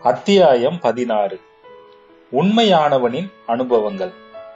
அத்தியாயம் பதினாறு உண்மையானவனின் அனுபவங்கள்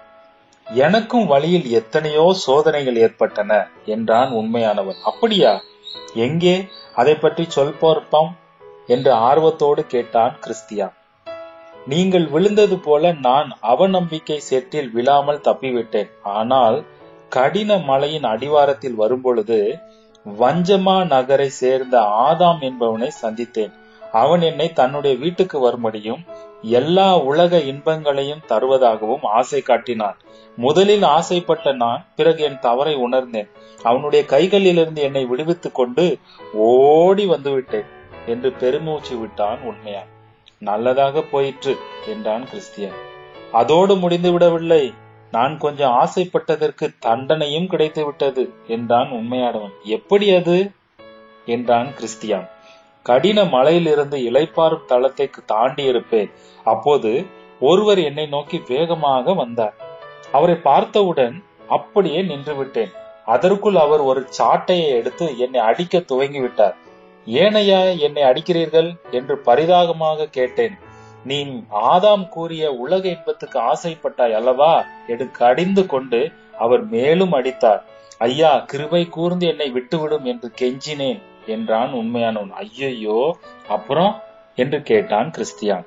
எனக்கும் வழியில் எத்தனையோ சோதனைகள் ஏற்பட்டன என்றான் உண்மையானவன் அப்படியா எங்கே அதை பற்றி சொல் பார்ப்போம் என்று ஆர்வத்தோடு கேட்டான் கிறிஸ்தியான் நீங்கள் விழுந்தது போல நான் அவநம்பிக்கை சேற்றில் விழாமல் தப்பிவிட்டேன் ஆனால் கடின மலையின் அடிவாரத்தில் வரும்பொழுது வஞ்சமா நகரை சேர்ந்த ஆதாம் என்பவனை சந்தித்தேன் அவன் என்னை தன்னுடைய வீட்டுக்கு வரும்படியும் எல்லா உலக இன்பங்களையும் தருவதாகவும் ஆசை காட்டினான் முதலில் ஆசைப்பட்ட நான் பிறகு என் தவறை உணர்ந்தேன் அவனுடைய கைகளிலிருந்து என்னை விடுவித்துக் கொண்டு ஓடி வந்து விட்டேன் என்று பெருமூச்சு விட்டான் உண்மையா நல்லதாக போயிற்று என்றான் கிறிஸ்தியன் அதோடு முடிந்து விடவில்லை நான் கொஞ்சம் ஆசைப்பட்டதற்கு தண்டனையும் கிடைத்து விட்டது என்றான் உண்மையானவன் எப்படி அது என்றான் கிறிஸ்தியான் கடின மலையிலிருந்து இளைப்பாறும் தளத்தை தாண்டி இருப்பேன் அப்போது ஒருவர் என்னை நோக்கி வேகமாக வந்தார் அவரை பார்த்தவுடன் அப்படியே நின்று விட்டேன் அதற்குள் அவர் ஒரு சாட்டையை எடுத்து என்னை அடிக்க துவங்கி விட்டார் ஏனையா என்னை அடிக்கிறீர்கள் என்று பரிதாகமாக கேட்டேன் நீ ஆதாம் கூறிய உலக இன்பத்துக்கு ஆசைப்பட்டாய் அல்லவா என்று கடிந்து கொண்டு அவர் மேலும் அடித்தார் ஐயா கிருபை கூர்ந்து என்னை விட்டுவிடும் என்று கெஞ்சினேன் என்றான் உண்மையானவன் ஐயையோ அப்புறம் என்று கேட்டான் கிறிஸ்தியான்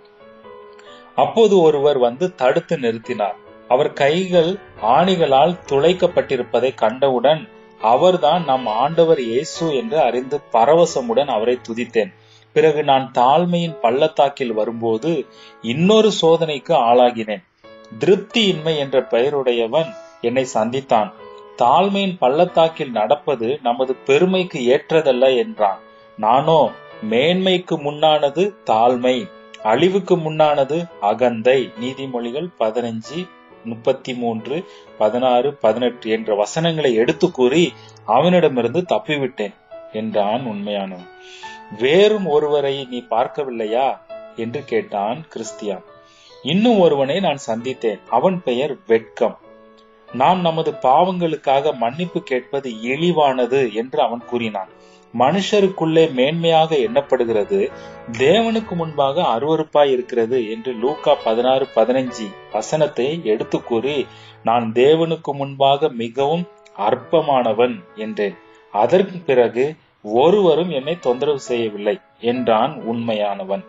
அப்போது ஒருவர் வந்து தடுத்து நிறுத்தினார் அவர் கைகள் ஆணிகளால் துளைக்கப்பட்டிருப்பதை கண்டவுடன் அவர்தான் நம் ஆண்டவர் இயேசு என்று அறிந்து பரவசமுடன் அவரை துதித்தேன் பிறகு நான் தாழ்மையின் பள்ளத்தாக்கில் வரும்போது இன்னொரு சோதனைக்கு ஆளாகினேன் திருப்தியின்மை என்ற பெயருடையவன் என்னை சந்தித்தான் தாழ்மையின் பள்ளத்தாக்கில் நடப்பது நமது பெருமைக்கு ஏற்றதல்ல என்றான் நானோ மேன்மைக்கு முன்னானது தாழ்மை அழிவுக்கு முன்னானது அகந்தை நீதிமொழிகள் பதினஞ்சு முப்பத்தி மூன்று பதினாறு பதினெட்டு என்ற வசனங்களை எடுத்து கூறி அவனிடமிருந்து தப்பிவிட்டேன் என்றான் உண்மையானவன் வேறும் ஒருவரை நீ பார்க்கவில்லையா என்று கேட்டான் கிறிஸ்தியான் இன்னும் ஒருவனை நான் சந்தித்தேன் அவன் பெயர் வெட்கம் நாம் நமது பாவங்களுக்காக மன்னிப்பு கேட்பது இழிவானது என்று அவன் கூறினான் மனுஷருக்குள்ளே மேன்மையாக எண்ணப்படுகிறது தேவனுக்கு முன்பாக அருவறுப்பாய் இருக்கிறது என்று லூக்கா பதினாறு பதினஞ்சு வசனத்தை எடுத்து கூறி நான் தேவனுக்கு முன்பாக மிகவும் அற்பமானவன் என்றேன் அதற்கு பிறகு ஒருவரும் என்னை தொந்தரவு செய்யவில்லை என்றான் உண்மையானவன்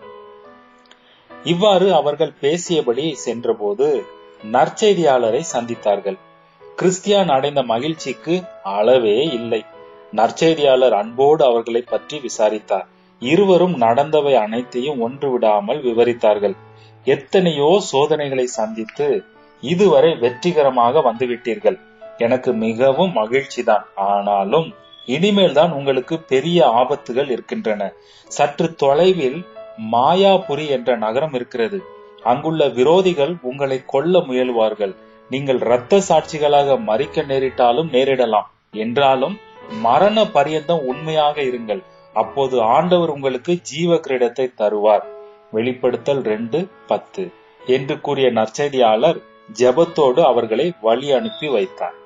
இவ்வாறு அவர்கள் பேசியபடி சென்றபோது நற்செய்தியாளரை சந்தித்தார்கள் கிறிஸ்தியான் அடைந்த மகிழ்ச்சிக்கு அளவே இல்லை நற்செய்தியாளர் அன்போடு அவர்களை பற்றி விசாரித்தார் இருவரும் நடந்தவை அனைத்தையும் ஒன்று விடாமல் விவரித்தார்கள் எத்தனையோ சோதனைகளை சந்தித்து இதுவரை வெற்றிகரமாக வந்துவிட்டீர்கள் எனக்கு மிகவும் மகிழ்ச்சிதான் ஆனாலும் இனிமேல் தான் உங்களுக்கு பெரிய ஆபத்துகள் இருக்கின்றன சற்று தொலைவில் மாயாபுரி என்ற நகரம் இருக்கிறது அங்குள்ள விரோதிகள் உங்களை கொல்ல முயல்வார்கள் நீங்கள் இரத்த சாட்சிகளாக மறிக்க நேரிட்டாலும் நேரிடலாம் என்றாலும் மரண பரியந்தம் உண்மையாக இருங்கள் அப்போது ஆண்டவர் உங்களுக்கு ஜீவ கிரீடத்தை தருவார் வெளிப்படுத்தல் ரெண்டு பத்து என்று கூறிய நற்செய்தியாளர் ஜெபத்தோடு அவர்களை வழி அனுப்பி வைத்தார்